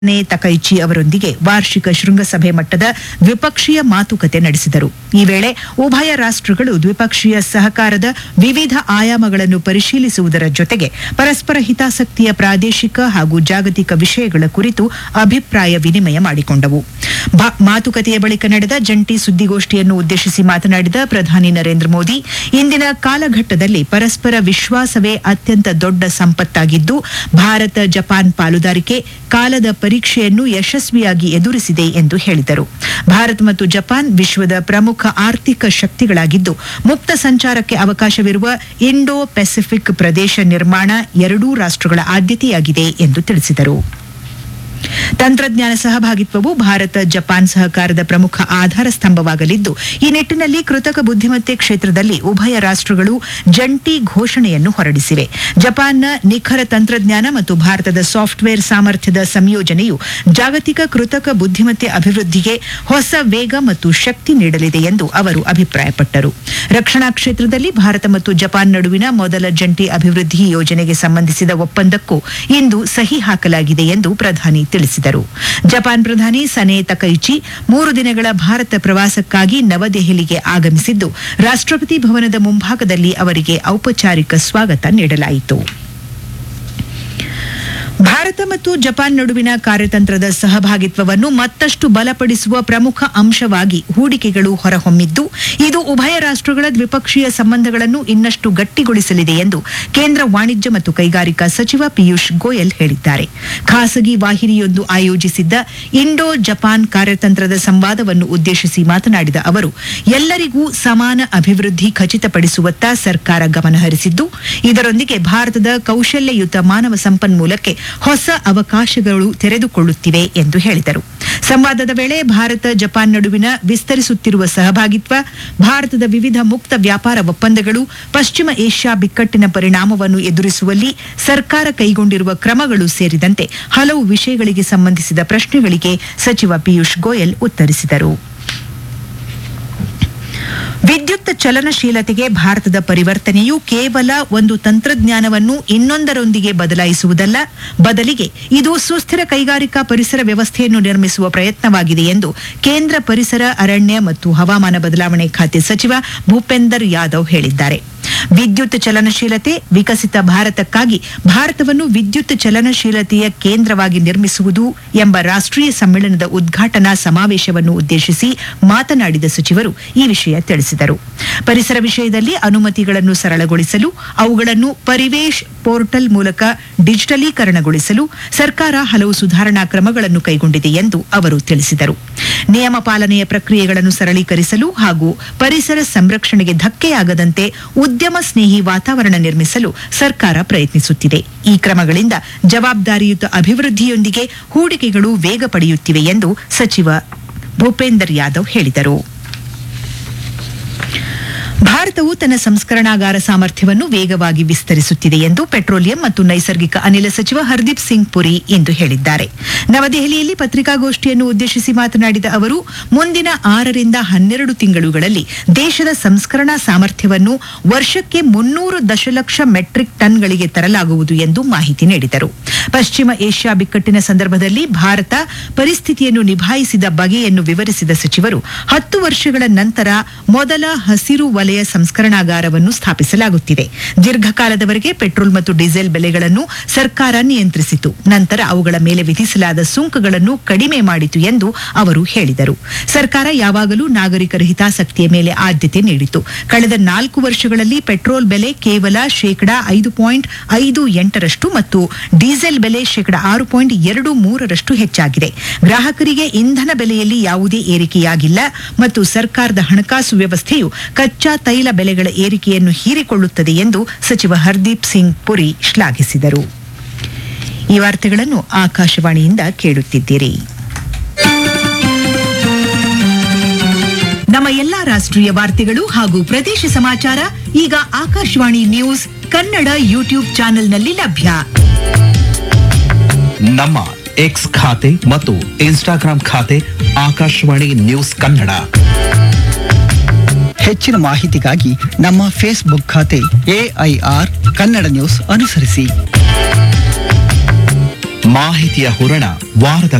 ನೆ ತಕೈಚಿ ಅವರೊಂದಿಗೆ ವಾರ್ಷಿಕ ಶೃಂಗಸಭೆ ಮಟ್ಟದ ದ್ವಿಪಕ್ಷೀಯ ಮಾತುಕತೆ ನಡೆಸಿದರು ಈ ವೇಳೆ ಉಭಯ ರಾಷ್ಟ್ರಗಳು ದ್ವಿಪಕ್ಷೀಯ ಸಹಕಾರದ ವಿವಿಧ ಆಯಾಮಗಳನ್ನು ಪರಿಶೀಲಿಸುವುದರ ಜೊತೆಗೆ ಪರಸ್ಪರ ಹಿತಾಸಕ್ತಿಯ ಪ್ರಾದೇಶಿಕ ಹಾಗೂ ಜಾಗತಿಕ ವಿಷಯಗಳ ಕುರಿತು ಅಭಿಪ್ರಾಯ ವಿನಿಮಯ ಮಾಡಿಕೊಂಡವು ಬ- ಮಾತುಕತೆಯ ಬಳಿಕ ನಡೆದ ಜಂಟಿ ಸುದ್ದಿಗೋಷ್ಠಿಯನ್ನು ಉದ್ದೇಶಿಸಿ ಮಾತನಾಡಿದ ಪ್ರಧಾನಿ ನರೇಂದ್ರ ಮೋದಿ ಇಂದಿನ ಕಾಲಘಟ್ಟದಲ್ಲಿ ಪರಸ್ಪರ ವಿಶ್ವಾಸವೇ ಅತ್ಯಂತ ದೊಡ್ಡ ಸಂಪತ್ತಾಗಿದ್ದು ಭಾರತ ಜಪಾನ್ ಪಾಲುದಾರಿಕೆ ಕಾಲದ ಪರೀಕ್ಷೆಯನ್ನು ಯಶಸ್ವಿಯಾಗಿ ಎದುರಿಸಿದೆ ಎಂದು ಹೇಳಿದರು ಭಾರತ ಮತ್ತು ಜಪಾನ್ ವಿಶ್ವದ ಪ್ರಮುಖ ಆರ್ಥಿಕ ಶಕ್ತಿಗಳಾಗಿದ್ದು ಮುಕ್ತ ಸಂಚಾರಕ್ಕೆ ಅವಕಾಶವಿರುವ ಇಂಡೋ ಪೆಸಿಫಿಕ್ ಪ್ರದೇಶ ನಿರ್ಮಾಣ ಎರಡೂ ರಾಷ್ಟ್ರಗಳ ಆದ್ಯತೆಯಾಗಿದೆ ಎಂದು ತಿಳಿಸಿದರು ತಂತ್ರಜ್ಞಾನ ಸಹಭಾಗಿತ್ವವು ಭಾರತ ಜಪಾನ್ ಸಹಕಾರದ ಪ್ರಮುಖ ಆಧಾರ ಸ್ತಂಭವಾಗಲಿದ್ದು ಈ ನಿಟ್ಟಿನಲ್ಲಿ ಕೃತಕ ಬುದ್ಧಿಮತ್ತೆ ಕ್ಷೇತ್ರದಲ್ಲಿ ಉಭಯ ರಾಷ್ಟ್ರಗಳು ಜಂಟಿ ಘೋಷಣೆಯನ್ನು ಹೊರಡಿಸಿವೆ ಜಪಾನ್ನ ನಿಖರ ತಂತ್ರಜ್ಞಾನ ಮತ್ತು ಭಾರತದ ಸಾಫ್ಟ್ವೇರ್ ಸಾಮರ್ಥ್ಯದ ಸಂಯೋಜನೆಯು ಜಾಗತಿಕ ಕೃತಕ ಬುದ್ಧಿಮತ್ತೆ ಅಭಿವೃದ್ಧಿಗೆ ಹೊಸ ವೇಗ ಮತ್ತು ಶಕ್ತಿ ನೀಡಲಿದೆ ಎಂದು ಅವರು ಅಭಿಪ್ರಾಯಪಟ್ಟರು ರಕ್ಷಣಾ ಕ್ಷೇತ್ರದಲ್ಲಿ ಭಾರತ ಮತ್ತು ಜಪಾನ್ ನಡುವಿನ ಮೊದಲ ಜಂಟಿ ಅಭಿವೃದ್ಧಿ ಯೋಜನೆಗೆ ಸಂಬಂಧಿಸಿದ ಒಪ್ಪಂದಕ್ಕೂ ಇಂದು ಸಹಿ ಹಾಕಲಾಗಿದೆ ಎಂದು ಪ್ರಧಾನಿ ತಿಳಿಸಿದರು ಜಪಾನ್ ಪ್ರಧಾನಿ ಸನೆ ತಕೈಚಿ ಮೂರು ದಿನಗಳ ಭಾರತ ಪ್ರವಾಸಕ್ಕಾಗಿ ನವದೆಹಲಿಗೆ ಆಗಮಿಸಿದ್ದು ರಾಷ್ಟ್ರಪತಿ ಭವನದ ಮುಂಭಾಗದಲ್ಲಿ ಅವರಿಗೆ ಔಪಚಾರಿಕ ಸ್ವಾಗತ ನೀಡಲಾಯಿತು ಭಾರತ ಮತ್ತು ಜಪಾನ್ ನಡುವಿನ ಕಾರ್ಯತಂತ್ರದ ಸಹಭಾಗಿತ್ವವನ್ನು ಮತ್ತಷ್ಟು ಬಲಪಡಿಸುವ ಪ್ರಮುಖ ಅಂಶವಾಗಿ ಹೂಡಿಕೆಗಳು ಹೊರಹೊಮ್ಮಿದ್ದು ಇದು ಉಭಯ ರಾಷ್ಟ್ರಗಳ ದ್ವಿಪಕ್ಷೀಯ ಸಂಬಂಧಗಳನ್ನು ಇನ್ನಷ್ಟು ಗಟ್ಟಿಗೊಳಿಸಲಿದೆ ಎಂದು ಕೇಂದ್ರ ವಾಣಿಜ್ಯ ಮತ್ತು ಕೈಗಾರಿಕಾ ಸಚಿವ ಪಿಯೂಷ್ ಗೋಯಲ್ ಹೇಳಿದ್ದಾರೆ ಖಾಸಗಿ ವಾಹಿನಿಯೊಂದು ಆಯೋಜಿಸಿದ್ದ ಇಂಡೋ ಜಪಾನ್ ಕಾರ್ಯತಂತ್ರದ ಸಂವಾದವನ್ನು ಉದ್ದೇಶಿಸಿ ಮಾತನಾಡಿದ ಅವರು ಎಲ್ಲರಿಗೂ ಸಮಾನ ಅಭಿವೃದ್ಧಿ ಖಚಿತಪಡಿಸುವತ್ತ ಸರ್ಕಾರ ಗಮನಹರಿಸಿದ್ದು ಇದರೊಂದಿಗೆ ಭಾರತದ ಕೌಶಲ್ಯಯುತ ಮಾನವ ಸಂಪನ್ಮೂಲಕ್ಕೆ ಹೊಸ ಅವಕಾಶಗಳು ತೆರೆದುಕೊಳ್ಳುತ್ತಿವೆ ಎಂದು ಹೇಳಿದರು ಸಂವಾದದ ವೇಳೆ ಭಾರತ ಜಪಾನ್ ನಡುವಿನ ವಿಸ್ತರಿಸುತ್ತಿರುವ ಸಹಭಾಗಿತ್ವ ಭಾರತದ ವಿವಿಧ ಮುಕ್ತ ವ್ಯಾಪಾರ ಒಪ್ಪಂದಗಳು ಪಶ್ಚಿಮ ಏಷ್ಯಾ ಬಿಕ್ಕಟ್ಟಿನ ಪರಿಣಾಮವನ್ನು ಎದುರಿಸುವಲ್ಲಿ ಸರ್ಕಾರ ಕೈಗೊಂಡಿರುವ ಕ್ರಮಗಳು ಸೇರಿದಂತೆ ಹಲವು ವಿಷಯಗಳಿಗೆ ಸಂಬಂಧಿಸಿದ ಪ್ರಶ್ನೆಗಳಿಗೆ ಸಚಿವ ಪಿಯೂಷ್ ಗೋಯಲ್ ಉತ್ತರಿಸಿದರು ವಿದ್ಯುತ್ ಚಲನಶೀಲತೆಗೆ ಭಾರತದ ಪರಿವರ್ತನೆಯು ಕೇವಲ ಒಂದು ತಂತ್ರಜ್ಞಾನವನ್ನು ಇನ್ನೊಂದರೊಂದಿಗೆ ಬದಲಾಯಿಸುವುದಲ್ಲ ಬದಲಿಗೆ ಇದು ಸುಸ್ಥಿರ ಕೈಗಾರಿಕಾ ಪರಿಸರ ವ್ಯವಸ್ಥೆಯನ್ನು ನಿರ್ಮಿಸುವ ಪ್ರಯತ್ನವಾಗಿದೆ ಎಂದು ಕೇಂದ್ರ ಪರಿಸರ ಅರಣ್ಯ ಮತ್ತು ಹವಾಮಾನ ಬದಲಾವಣೆ ಖಾತೆ ಸಚಿವ ಭೂಪೇಂದರ್ ಯಾದವ್ ಹೇಳಿದ್ದಾರೆ ವಿದ್ಯುತ್ ಚಲನಶೀಲತೆ ವಿಕಸಿತ ಭಾರತಕ್ಕಾಗಿ ಭಾರತವನ್ನು ವಿದ್ಯುತ್ ಚಲನಶೀಲತೆಯ ಕೇಂದ್ರವಾಗಿ ನಿರ್ಮಿಸುವುದು ಎಂಬ ರಾಷ್ಟ್ರೀಯ ಸಮ್ಮೇಳನದ ಉದ್ಘಾಟನಾ ಸಮಾವೇಶವನ್ನು ಉದ್ದೇಶಿಸಿ ಮಾತನಾಡಿದ ಸಚಿವರು ಈ ವಿಷಯ ತಿಳಿಸಿದರು ಪರಿಸರ ವಿಷಯದಲ್ಲಿ ಅನುಮತಿಗಳನ್ನು ಸರಳಗೊಳಿಸಲು ಅವುಗಳನ್ನು ಪರಿವೇಶ್ ಪೋರ್ಟಲ್ ಮೂಲಕ ಡಿಜಿಟಲೀಕರಣಗೊಳಿಸಲು ಸರ್ಕಾರ ಹಲವು ಸುಧಾರಣಾ ಕ್ರಮಗಳನ್ನು ಕೈಗೊಂಡಿದೆ ಎಂದು ಅವರು ತಿಳಿಸಿದರು ನಿಯಮ ಪಾಲನೆಯ ಪ್ರಕ್ರಿಯೆಗಳನ್ನು ಸರಳೀಕರಿಸಲು ಹಾಗೂ ಪರಿಸರ ಸಂರಕ್ಷಣೆಗೆ ಧಕ್ಕೆಯಾಗದಂತೆ ಉದ್ಯಮ ಸ್ನೇಹಿ ವಾತಾವರಣ ನಿರ್ಮಿಸಲು ಸರ್ಕಾರ ಪ್ರಯತ್ನಿಸುತ್ತಿದೆ ಈ ಕ್ರಮಗಳಿಂದ ಜವಾಬ್ದಾರಿಯುತ ಅಭಿವೃದ್ಧಿಯೊಂದಿಗೆ ಹೂಡಿಕೆಗಳು ವೇಗ ಪಡೆಯುತ್ತಿವೆ ಎಂದು ಸಚಿವ ಭೂಪೇಂದರ್ ಯಾದವ್ ಹೇಳಿದರು ಭಾರತವು ತನ್ನ ಸಂಸ್ಕರಣಾಗಾರ ಸಾಮರ್ಥ್ಯವನ್ನು ವೇಗವಾಗಿ ವಿಸ್ತರಿಸುತ್ತಿದೆ ಎಂದು ಪೆಟ್ರೋಲಿಯಂ ಮತ್ತು ನೈಸರ್ಗಿಕ ಅನಿಲ ಸಚಿವ ಹರ್ದೀಪ್ ಸಿಂಗ್ ಪುರಿ ಇಂದು ಹೇಳಿದ್ದಾರೆ ನವದೆಹಲಿಯಲ್ಲಿ ಪತ್ರಿಕಾಗೋಷ್ಠಿಯನ್ನು ಉದ್ದೇಶಿಸಿ ಮಾತನಾಡಿದ ಅವರು ಮುಂದಿನ ಆರರಿಂದ ಹನ್ನೆರಡು ತಿಂಗಳುಗಳಲ್ಲಿ ದೇಶದ ಸಂಸ್ಕರಣಾ ಸಾಮರ್ಥ್ಯವನ್ನು ವರ್ಷಕ್ಕೆ ಮುನ್ನೂರು ದಶಲಕ್ಷ ಮೆಟ್ರಿಕ್ ಟನ್ಗಳಿಗೆ ತರಲಾಗುವುದು ಎಂದು ಮಾಹಿತಿ ನೀಡಿದರು ಪಶ್ಚಿಮ ಏಷ್ಯಾ ಬಿಕ್ಕಟ್ಟಿನ ಸಂದರ್ಭದಲ್ಲಿ ಭಾರತ ಪರಿಸ್ಥಿತಿಯನ್ನು ನಿಭಾಯಿಸಿದ ಬಗೆಯನ್ನು ವಿವರಿಸಿದ ಸಚಿವರು ಹತ್ತು ವರ್ಷಗಳ ನಂತರ ಮೊದಲ ಹಸಿರು ವಲಯ ಸಂಸ್ಕರಣಾಗಾರವನ್ನು ಸ್ಥಾಪಿಸಲಾಗುತ್ತಿದೆ ದೀರ್ಘಕಾಲದವರೆಗೆ ಪೆಟ್ರೋಲ್ ಮತ್ತು ಡೀಸೆಲ್ ಬೆಲೆಗಳನ್ನು ಸರ್ಕಾರ ನಿಯಂತ್ರಿಸಿತು ನಂತರ ಅವುಗಳ ಮೇಲೆ ವಿಧಿಸಲಾದ ಸುಂಕಗಳನ್ನು ಕಡಿಮೆ ಮಾಡಿತು ಎಂದು ಅವರು ಹೇಳಿದರು ಸರ್ಕಾರ ಯಾವಾಗಲೂ ನಾಗರಿಕರ ಹಿತಾಸಕ್ತಿಯ ಮೇಲೆ ಆದ್ಯತೆ ನೀಡಿತು ಕಳೆದ ನಾಲ್ಕು ವರ್ಷಗಳಲ್ಲಿ ಪೆಟ್ರೋಲ್ ಬೆಲೆ ಕೇವಲ ಶೇಕಡಾ ಐದು ಪಾಯಿಂಟ್ ಐದು ಎಂಟರಷ್ಟು ಮತ್ತು ಡೀಸೆಲ್ ಬೆಲೆ ಶೇಕಡಾ ಆರು ಪಾಯಿಂಟ್ ಎರಡು ಮೂರರಷ್ಟು ಹೆಚ್ಚಾಗಿದೆ ಗ್ರಾಹಕರಿಗೆ ಇಂಧನ ಬೆಲೆಯಲ್ಲಿ ಯಾವುದೇ ಏರಿಕೆಯಾಗಿಲ್ಲ ಮತ್ತು ಸರ್ಕಾರದ ಹಣಕಾಸು ವ್ಯವಸ್ಥೆಯು ಕಚ್ಚಾ ತೈಲ ಬೆಲೆಗಳ ಏರಿಕೆಯನ್ನು ಹೀರಿಕೊಳ್ಳುತ್ತದೆ ಎಂದು ಸಚಿವ ಹರ್ದೀಪ್ ಸಿಂಗ್ ಪುರಿ ಶ್ಲಾಘಿಸಿದರು ಈ ವಾರ್ತೆಗಳನ್ನು ಆಕಾಶವಾಣಿಯಿಂದ ಕೇಳುತ್ತಿದ್ದೀರಿ ನಮ್ಮ ಎಲ್ಲಾ ರಾಷ್ಟ್ರೀಯ ವಾರ್ತೆಗಳು ಹಾಗೂ ಪ್ರದೇಶ ಸಮಾಚಾರ ಈಗ ಆಕಾಶವಾಣಿ ನ್ಯೂಸ್ ಕನ್ನಡ ಯೂಟ್ಯೂಬ್ ಚಾನೆಲ್ನಲ್ಲಿ ಲಭ್ಯ ನಮ್ಮ ಎಕ್ಸ್ ಖಾತೆ ಮತ್ತು ಇನ್ಸ್ಟಾಗ್ರಾಂ ಖಾತೆ ಆಕಾಶವಾಣಿ ನ್ಯೂಸ್ ಕನ್ನಡ ಹೆಚ್ಚಿನ ಮಾಹಿತಿಗಾಗಿ ನಮ್ಮ ಫೇಸ್ಬುಕ್ ಖಾತೆ ಎಐಆರ್ ಕನ್ನಡ ನ್ಯೂಸ್ ಅನುಸರಿಸಿ ಮಾಹಿತಿಯ ಹೂರಣ ವಾರದ